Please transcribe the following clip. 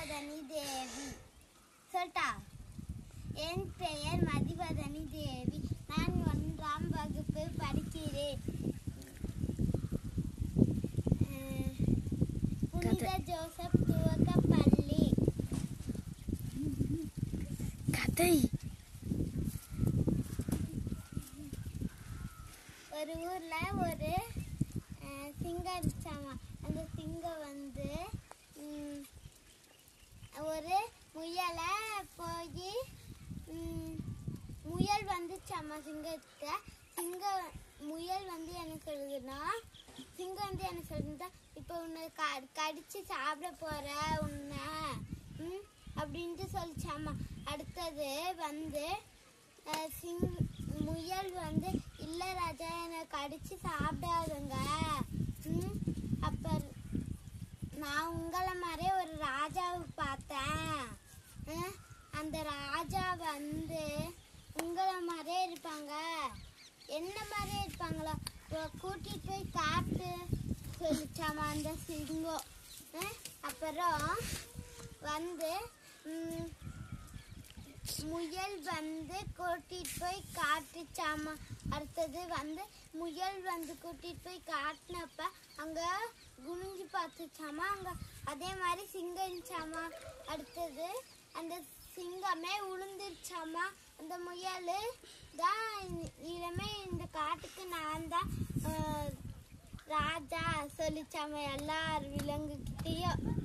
மதிவதனி தேவி சொல்லிட்டா என் பெயர் மதிவதனி தேவி நான் ஒன்றாம் வகுப்பு படிக்கிறேன் அஹ், புனித ஜோசப் துவக்க பள்ளி கதை ஒரு ஊர்ல ஒரு அஹ், சிங்கம் இருந்துச்சாமா அந்த சிங்கம் வந்து ம், ஒரு முயலை போய் முயல் வந்துச்சாமா சிங்கத்தை சிங்கம் முயல் வந்து என்ன சொல்லுதுன்னா சிங்கம் வந்து என்ன சொல்லுதுன்னா இப்போ உன்னை க- கடிச்சு சாப்பிட போற உன்னை ம் அப்படின்ட்டு சொல்லிச்சாமா அடுத்தது வந்து அஹ், சிங் முயல் வந்து இல்ல ராஜா என்னை கடிச்சு சாப்பிடாதுங்க ம் அப்ப நான் உங்களை மாதிரியே ஒரு ராஜாவை பார்த்தேன் அஹ், அந்த ராஜா வந்து உங்களை மாதிரியே இருப்பாங்க என்ன மாதிரியே இருப்பாங்களா இப்போ கூட்டிட்டு போய் காட்டு சொல்லிச்சாமா அந்த சிங்கம் அஹ், அப்புறம் வந்து ம், முயல் வந்து கூட்டிட்டு போய் காட்டுச்சாமா அடுத்தது வந்து முயல் வந்து கூட்டிட்டு போய் காட்டினப்ப அங்க குனிஞ்சு பார்த்துச்சாமா அங்க அதே மாதிரி சிங்கம் இருந்துச்சாமா அடுத்தது அந்த சிங்கமே உளுந்துருச்சாமா அந்த முயல் தான் இனிமே இந்த காட்டுக்கு நான் தான் ஆஹ், ராஜா சொல்லிச்சாமா எல்லார் விலங்குகிட்டயும்